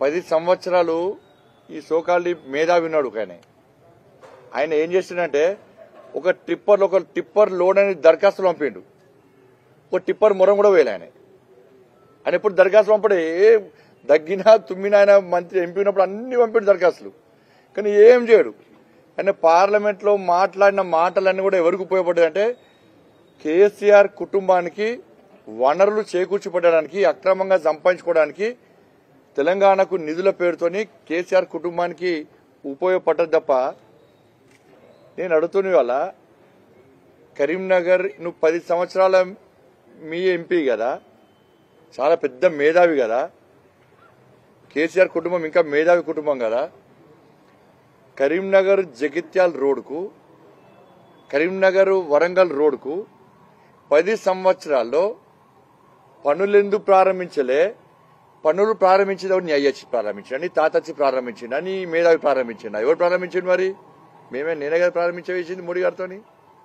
పది సంవత్సరాలు ఈ సోకాళ్ళి మేధావి ఉన్నాడు ఒక ఆయన ఆయన ఏం చేసిండంటే ఒక టిప్పర్ ఒక టిప్పర్ లోడ్ అని దరఖాస్తులు పంపిండు ఒక టిప్పర్ మొరం కూడా వేయలే ఆయన ఆయన ఎప్పుడు దరఖాస్తులు పంపడే ఏ దగ్గినా తుమ్మినా ఆయన మంత్రి ఎంపీ ఉన్నప్పుడు అన్ని పంపిండు దరఖాస్తులు కానీ ఏం చేయడు ఆయన పార్లమెంట్లో మాట్లాడిన మాటలన్నీ కూడా ఎవరికి ఉపయోగపడ్డాయి అంటే కేసీఆర్ కుటుంబానికి వనరులు చేకూర్చిపడడానికి అక్రమంగా సంపాదించుకోవడానికి తెలంగాణకు నిధుల పేరుతోని కేసీఆర్ కుటుంబానికి ఉపయోగపడ్డది తప్ప నేను అడుగుతున్న వాళ్ళ కరీంనగర్ నువ్వు పది సంవత్సరాల మీ ఎంపీ కదా చాలా పెద్ద మేధావి కదా కేసీఆర్ కుటుంబం ఇంకా మేధావి కుటుంబం కదా కరీంనగర్ జగిత్యాల్ రోడ్కు కరీంనగర్ వరంగల్ రోడ్కు పది సంవత్సరాల్లో పనులెందుకు ప్రారంభించలే పనులు ప్రారంభించేది నీ అయ్యచ్చి ప్రారంభించిన నీ తాతచ్చి ప్రారంభించిన నీ మేధావి ప్రారంభించిన ఎవరు ప్రారంభించింది మరి మేమే నేనే కదా ప్రారంభించేసింది మోడీ గారితోని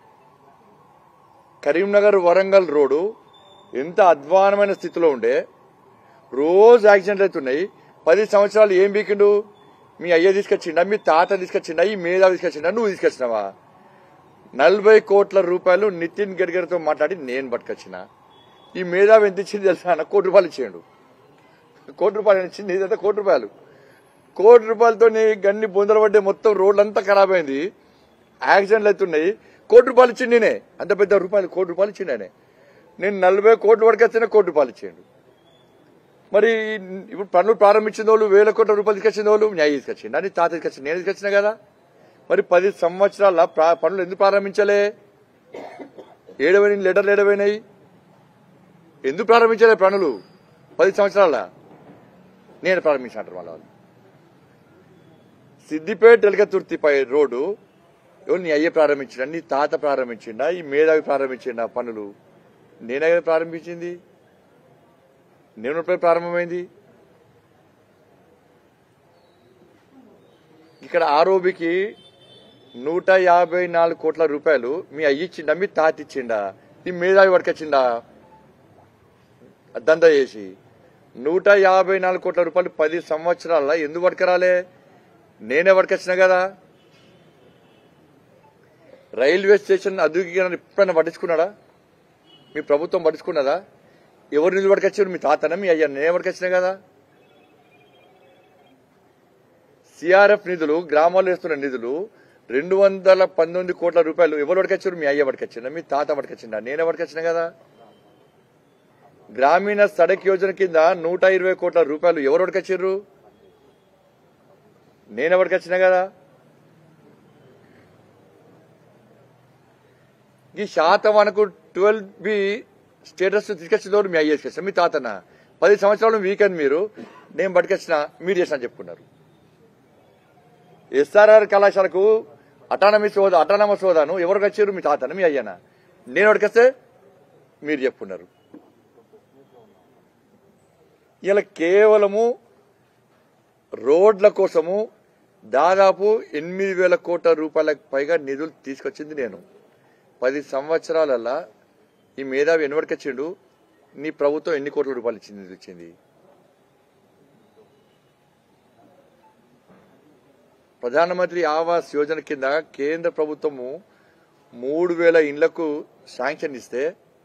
కరీంనగర్ వరంగల్ రోడ్డు ఎంత అధ్వానమైన స్థితిలో ఉండే రోజు యాక్సిడెంట్లు అవుతున్నాయి పది సంవత్సరాలు ఏం బీకిండు మీ అయ్య తీసుకొచ్చిండా మీ తాత తీసుకొచ్చిండా ఈ మేధావి తీసుకొచ్చిండా నువ్వు తీసుకొచ్చినావా నలభై కోట్ల రూపాయలు నితిన్ గడ్కరీతో మాట్లాడి నేను పట్టుకొచ్చిన ఈ మేధావి ఎంత ఇచ్చింది తెలుసా అన్న కోటి రూపాయలు ఇచ్చేయండు కోటి రూపాయలు ఇచ్చింది ఇదంతా కోటి రూపాయలు కోటి రూపాయలతో గన్ని బొందలు పడ్డే మొత్తం రోడ్లంతా ఖరాబ్ అయింది యాక్సిడెంట్లు అవుతున్నాయి కోటి రూపాయలు ఇచ్చింది నేనే అంత పెద్ద రూపాయలు కోటి రూపాయలు ఇచ్చిండు ఆయనే నేను నలభై కోట్ల వరకు వచ్చిన కోటి రూపాయలు ఇచ్చేయండు మరి ఇప్పుడు పనులు ప్రారంభించిన వాళ్ళు వేల కోట్ల రూపాయలు తీసుకొచ్చిన వాళ్ళు న్యాయ తీసుకొచ్చిండు అని తాత తీసుకొచ్చింది నేను తీసుకొచ్చిన కదా మరి పది సంవత్సరాల ప్రా- పనులు ఎందుకు ప్రారంభించలే ఏడవైన లెటర్లు ఏడవైనాయి ఎందుకు ప్రారంభించలే పనులు పది సంవత్సరాల నేను ప్రారంభించినట్టు వాళ్ళ వాళ్ళు సిద్దిపేట ఎలగతుర్తి పై రోడ్డు ఎవరు నీ అయ్యే ప్రారంభించిండా నీ తాత ప్రారంభించిండా ఈ మేధావి ప్రారంభించిండా పనులు నేనే కదా ప్రారంభించింది నేను ఎప్పుడు ప్రారంభమైంది ఇక్కడ ఆరోబికి నూట యాభై నాలుగు కోట్ల రూపాయలు మీ అయ్యి ఇచ్చిండా మీ తాత ఇచ్చిండా ఈ మేధావి పట్టుకొచ్చిండా దందా చేసి నూట యాభై నాలుగు కోట్ల రూపాయలు పది సంవత్సరాల ఎందుకు పట్టుకరాలే నేనే పట్టుకొచ్చిన కదా రైల్వే స్టేషన్ అదుగు ఎప్పుడైనా పట్టించుకున్నాడా మీ ప్రభుత్వం పట్టించుకున్నదా ఎవరు నిధులు పట్టుకొచ్చారు మీ తాతనా మీ అయ్యా నేనే పట్టుకొచ్చిన కదా సిఆర్ఎఫ్ నిధులు గ్రామాల్లో వేస్తున్న నిధులు రెండు వందల పంతొమ్మిది కోట్ల రూపాయలు ఎవరు పట్టుకొచ్చారు మీ అయ్య పట్టుకొచ్చిందా మీ తాత పట్టుకొచ్చిందా నేనే పట్టుకొచ్చిన కదా గ్రామీణ సడక్ యోజన కింద నూట ఇరవై కోట్ల రూపాయలు ఎవరు పట్టుకొచ్చారు నేనే పట్టుకొచ్చిన కదా ఈ శాతవానకు ట్వెల్వ్ బి స్టేటస్ తీసుకొచ్చిన మీ అయ్యేసి తీసుకొచ్చిన మీ తాతన పది సంవత్సరాలు వీకెండ్ మీరు నేను పట్టుకొచ్చిన మీరు చేసిన చెప్పుకున్నారు ఎస్ఆర్ఆర్ కళాశాలకు అటానమస్ హోదా అటానమస్ హోదాను ఎవరికి వచ్చారు మీ తాతన మీ అయ్యానా నేను పట్టుకొస్తే మీరు చెప్పుకున్నారు ఇలా కేవలము రోడ్ల కోసము దాదాపు ఎనిమిది వేల కోట్ల రూపాయలకు పైగా నిధులు తీసుకొచ్చింది నేను పది సంవత్సరాలల్లా ఈ మేధావి ఎన్నివరకొచ్చిండు నీ ప్రభుత్వం ఎన్ని కోట్ల రూపాయలు ఇచ్చింది నిధులు ఇచ్చింది ప్రధానమంత్రి ఆవాస్ యోజన కింద కేంద్ర ప్రభుత్వము మూడు వేల ఇండ్లకు శాంక్షన్ ఇస్తే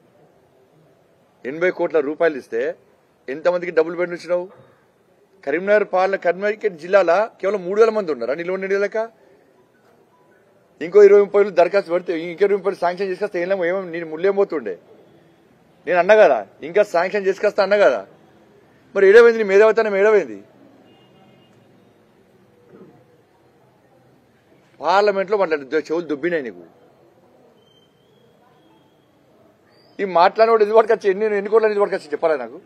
ఎనభై కోట్ల రూపాయలు ఇస్తే ఎంతమందికి డబ్బులు పెట్టించినావు కరీంనగర్ పాలన కరీంనగర్ జిల్లాలో కేవలం మూడు వేల మంది ఉన్నారా నిల్వ నిలక ఇంకో ఇరవై ముప్పై వేలు దరఖాస్తు పెడితే ఇంకో ఇరవై ముప్పై శాంక్షన్ చేసుకొస్తే ఏం ఏమో నేను ముళ్ళేం పోతుండే నేను అన్నా కదా ఇంకా శాంక్షన్ చేసుకొస్తా అన్నా కదా మరి ఏడవైంది నీ మేధావితనం ఏడవైంది పార్లమెంట్లో మాట్లాడు చెవులు దుబ్బినాయి నీకు ఈ మాట్లాడినోడు ఇది వరకు వచ్చి ఎన్ని ఎన్ని కోట్ల ఇది వరకు వచ్చి చెప్పాలా నాకు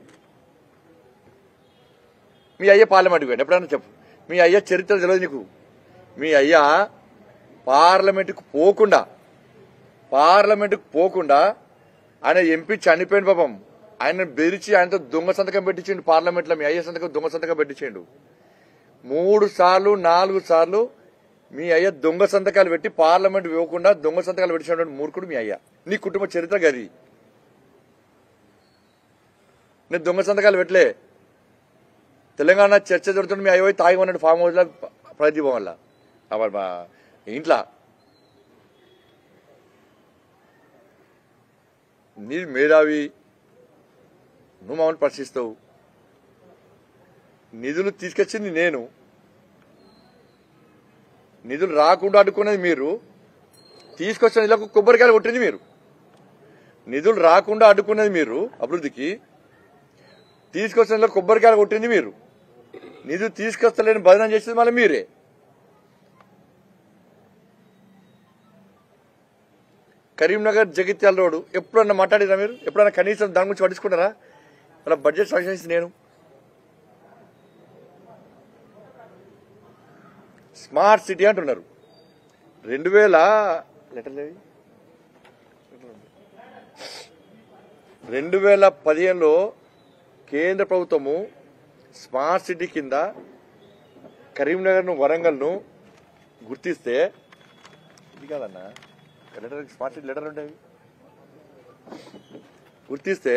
మీ అయ్య పార్లమెంట్కి పోయాడు ఎప్పుడన్నా చెప్పు మీ అయ్య చరిత్ర తెలియదు నీకు మీ అయ్య పార్లమెంటుకు పోకుండా పార్లమెంటుకు పోకుండా ఆయన ఎంపీ చనిపోయిన పాపం ఆయన బెదిరించి ఆయనతో దొంగ సంతకం పెట్టించిండు పార్లమెంట్లో మీ అయ్య సంతకం దొంగ సంతకం పెట్టించిండు మూడు సార్లు నాలుగు సార్లు మీ అయ్య దొంగ సంతకాలు పెట్టి పార్లమెంట్ ఇవ్వకుండా దొంగ సంతకాలు పెట్టించినటువంటి మూర్ఖుడు మీ అయ్య నీ కుటుంబ చరిత్ర గది నేను దొంగ సంతకాలు పెట్టలే తెలంగాణ చర్చ జరుగుతుంది మీ అయ్యో తాగి ఉన్నాడు ఫామ్ హౌస్లో ప్రగతి భవన్ల అప్పుడు మా ఇంట్లో నీ మేధావి నువ్వు మమ్మల్ని ప్రశ్నిస్తావు నిధులు తీసుకొచ్చింది నేను నిధులు రాకుండా అడ్డుకున్నది మీరు తీసుకొచ్చిన నిధులకు కొబ్బరికాయలు కొట్టింది మీరు నిధులు రాకుండా అడ్డుకున్నది మీరు అభివృద్ధికి తీసుకొచ్చిన నిధులకు కొబ్బరికాయలు కొట్టింది మీరు నిధులు తీసుకొస్తలేని బదనం చేసేది మళ్ళీ మీరే కరీంనగర్ జగిత్యాల రోడ్డు ఎప్పుడన్నా మాట్లాడిరా మీరు ఎప్పుడన్నా కనీసం దాని గురించి పట్టించుకున్నారా మన బడ్జెట్ సాంక్షన్స్ నేను స్మార్ట్ సిటీ అంటున్నారు రెండు వేల లెటర్లేవి రెండు వేల పదిహేనులో కేంద్ర ప్రభుత్వము స్మార్ట్ సిటీ కింద కరీంనగర్ను వరంగల్ను గుర్తిస్తే ఇది కాదన్నా లెటర్ స్మార్ట్ సిటీ లెటర్ ఉంటాయి గుర్తిస్తే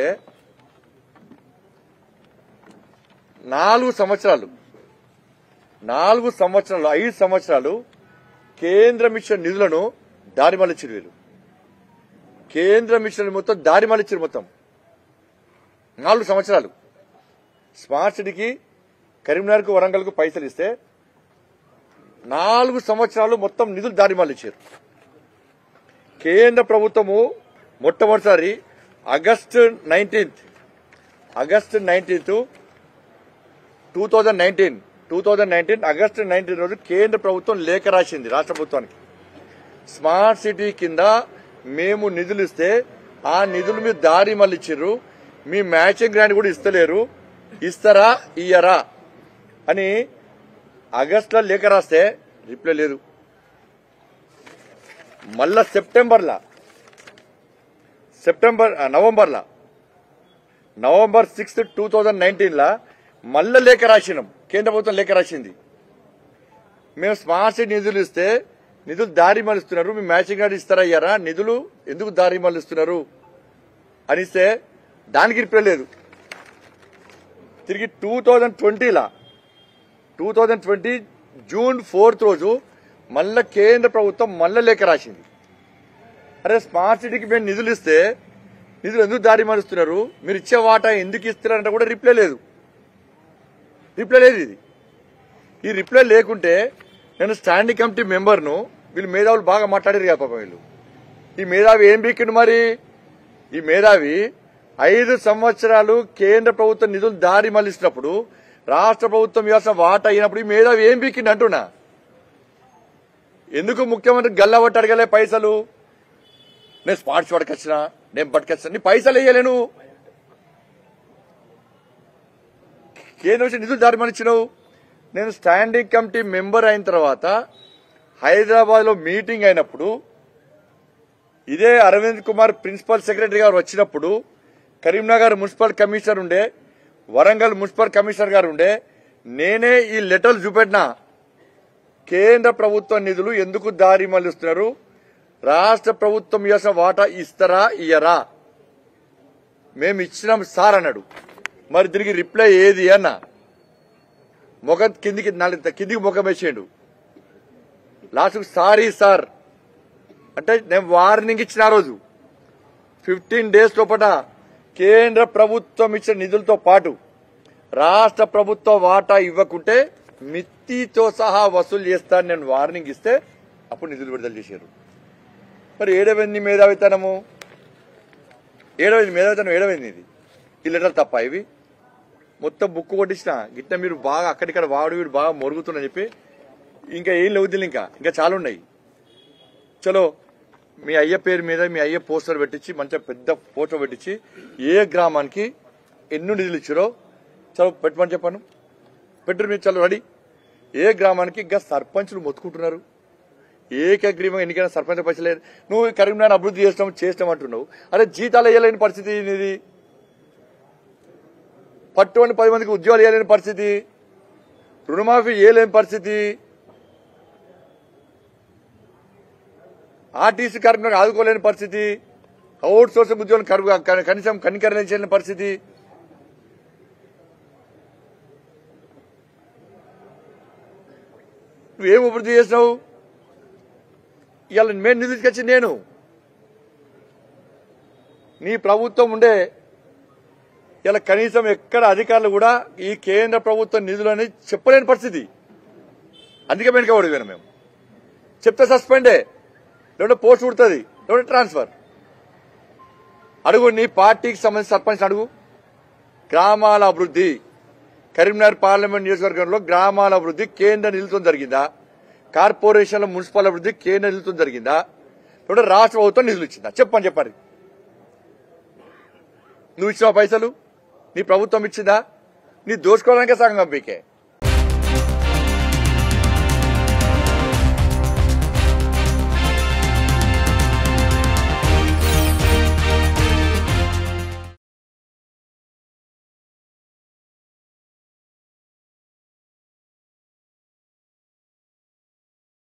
నాలుగు సంవత్సరాలు నాలుగు సంవత్సరాలు ఐదు సంవత్సరాలు కేంద్ర మిషన్ నిధులను దారి మళ్ళించారు వీరు కేంద్ర మిషన్ మొత్తం దారి మళ్ళించారు మొత్తం నాలుగు సంవత్సరాలు స్మార్ట్ సిటీకి కరీంనగర్కు వరంగల్కు పైసలు ఇస్తే నాలుగు సంవత్సరాలు మొత్తం నిధులు దారి మళ్ళించారు కేంద్ర ప్రభుత్వము మొట్టమొదటిసారి August nineteenth August nineteenth two thousand nineteen two thousand nineteen August nineteen రోజు కేంద్ర ప్రభుత్వం లేఖ రాసింది రాష్ట్ర ప్రభుత్వానికి స్మార్ట్ సిటీ కింద మేము నిధులు ఇస్తే ఆ నిధులు మీరు దారి మళ్ళిచ్చిర్రు మీ మ్యాచింగ్ గ్రాంట్ కూడా ఇస్తలేరు ఇస్తారా ఇయ్యరా అని ఆగస్టులో లేఖ రాస్తే రిప్లై లేదు మళ్ళా సెప్టెంబర్లా సెప్టెంబర్ ఆ, నవంబర్లా నవంబర్ సిక్స్త్ టూ థౌజండ్ నైన్టీన్లా మళ్ళా లేఖ రాసినాం కేంద్ర ప్రభుత్వం లేఖ రాసింది మేము స్మార్ట్ సిటీ నిధులు ఇస్తే నిధులు దారి మలుస్తున్నారు మీ మ్యాచింగ్ కార్డు ఇస్తారా అయ్యారా నిధులు ఎందుకు దారి మలుస్తున్నారు అనిస్తే దానికి రిప్లై లేదు తిరిగి టూ థౌజండ్ ట్వంటీలా two thousand twenty June fourth రోజు మళ్ళా కేంద్ర ప్రభుత్వం మళ్ళా లేఖ రాసింది అరే స్మార్ట్ సిటీకి మేము నిధులు ఇస్తే నిధులు ఎందుకు దారి మరుస్తున్నారు మీరు ఇచ్చే వాటా ఎందుకు ఇస్తున్నారంటే కూడా రిప్లై లేదు రిప్లై లేదు ఇది ఈ రిప్లై లేకుంటే నేను స్టాండింగ్ కమిటీ మెంబర్ను వీళ్ళు మేధావులు బాగా మాట్లాడారు కదా పాపం వీళ్ళు ఈ మేధావి ఏం బీకిండు మరి ఈ మేధావి ఐదు సంవత్సరాలు కేంద్ర ప్రభుత్వం నిధులు దారి మళ్లిస్తున్నప్పుడు రాష్ట్ర ప్రభుత్వం ఇవ్వాల్సిన వాటా అయినప్పుడు ఈ మేధావి ఏం బీకిండు అంటున్నా ఎందుకు ముఖ్యమంత్రి గల్లా పట్టి అడగలే పైసలు నేను స్పాట్స్ పట్టుకొచ్చినా నేను పట్టుకొచ్చినా నీ పైసలు వేయలేను కేంద్రం వచ్చి నిధులు దారి మనిచ్చినావు నేను స్టాండింగ్ కమిటీ మెంబర్ అయిన తర్వాత హైదరాబాద్ లో మీటింగ్ అయినప్పుడు ఇదే అరవింద్ కుమార్ ప్రిన్సిపల్ సెక్రటరీ గారు వచ్చినప్పుడు కరీంనగర్ మున్సిపల్ కమిషనర్ ఉండే వరంగల్ మున్సిపల్ కమిషనర్ గారు ఉండే నేనే ఈ లెటర్లు చూపెట్టినా కేంద్ర ప్రభుత్వ నిధులు ఎందుకు దారి మళ్లిస్తున్నారు రాష్ట్ర ప్రభుత్వం ఇవ్వాల్సిన వాటా ఇస్తారా ఇయ్యరా మేము ఇచ్చినాం సార్ అన్నాడు మరి దీనికి రిప్లై ఏది అన్న ముఖం కిందికి నాలుగు కిందికి ముఖం వేసేయండు లాస్ట్ సారీ సార్ అంటే నేను వార్నింగ్ ఇచ్చిన ఆ రోజు ఫిఫ్టీన్ డేస్ లోపల కేంద్ర ప్రభుత్వం ఇచ్చిన నిధులతో పాటు రాష్ట్ర ప్రభుత్వ వాటా ఇవ్వకుంటే మిత్తితో సహా వసూలు చేస్తాను నేను వార్నింగ్ ఇస్తే అప్పుడు నిధులు విడుదల చేశారు మరి ఏడవైంది మేధావితనము ఏడవైంది మేధావితనం ఏడవైంది ఇది ఈ లెటర్ తప్ప ఇవి మొత్తం బుక్ కొట్టించిన గిట్ట మీరు బాగా అక్కడిక్కడ వాడు వీడు బాగా మొరుగుతున్నా చెప్పి ఇంకా ఏం లేవుద్దులు ఇంకా ఇంకా చాలా ఉన్నాయి చలో మీ అయ్య పేరు మీద మీ అయ్య పోస్టర్ పెట్టించి మంచిగా పెద్ద ఫోటో పెట్టించి ఏ గ్రామానికి ఎన్ని నిధులు ఇచ్చారో చలో పెట్టమని చెప్పాను పెట్టరు మీరు చలో రెడీ ఏ గ్రామానికి ఇంకా సర్పంచులు మొత్తుకుంటున్నారు ఏకగ్రీవం ఎన్నికైన సర్పంచ్ పైసలు లేదు నువ్వు కరీంనగర్ అభివృద్ధి చేస్తాం చేస్తాం అంటున్నావు అరే జీతాలు వేయలేని పరిస్థితి ఇది పట్టుకొని పది మందికి ఉద్యోగాలు వేయలేని పరిస్థితి రుణమాఫీ వేయలేని పరిస్థితి ఆర్టీసీ కార్మికులకు ఆదుకోలేని పరిస్థితి అవుట్ సోర్సింగ్ ఉద్యోగులను కరువు- కనీసం కనికరించలేని పరిస్థితి నువ్వేం అభివృద్ధి చేసినావు ఇవాళ మేము నిధులు తీసుకొచ్చింది నేను నీ ప్రభుత్వం ఉండే ఇలా కనీసం ఎక్కడ అధికారులు కూడా ఈ కేంద్ర ప్రభుత్వ నిధులని చెప్పలేని పరిస్థితి అందుకే వెనుకబడి పోయినాం మేము చెప్తే సస్పెండే లేదంటే పోస్ట్ ఉడుతుంది లేదంటే ట్రాన్స్ఫర్ అడుగు నీ పార్టీకి సంబంధించిన సర్పంచ్ అడుగు గ్రామాల అభివృద్ధి కరీంనగర్ పార్లమెంట్ నియోజకవర్గంలో గ్రామాల అభివృద్ధి కేంద్ర నిధులతో జరిగిందా కార్పొరేషన్ల మున్సిపల్ అభివృద్ధి కేంద్ర నిధులతో జరిగిందా లేదంటే రాష్ట్ర ప్రభుత్వం నిధులు ఇచ్చిందా చెప్పని చెప్పాలి నువ్వు ఇచ్చిన పైసలు నీ ప్రభుత్వం ఇచ్చిందా నీ దోచుకోవడానికే సగం పంపికే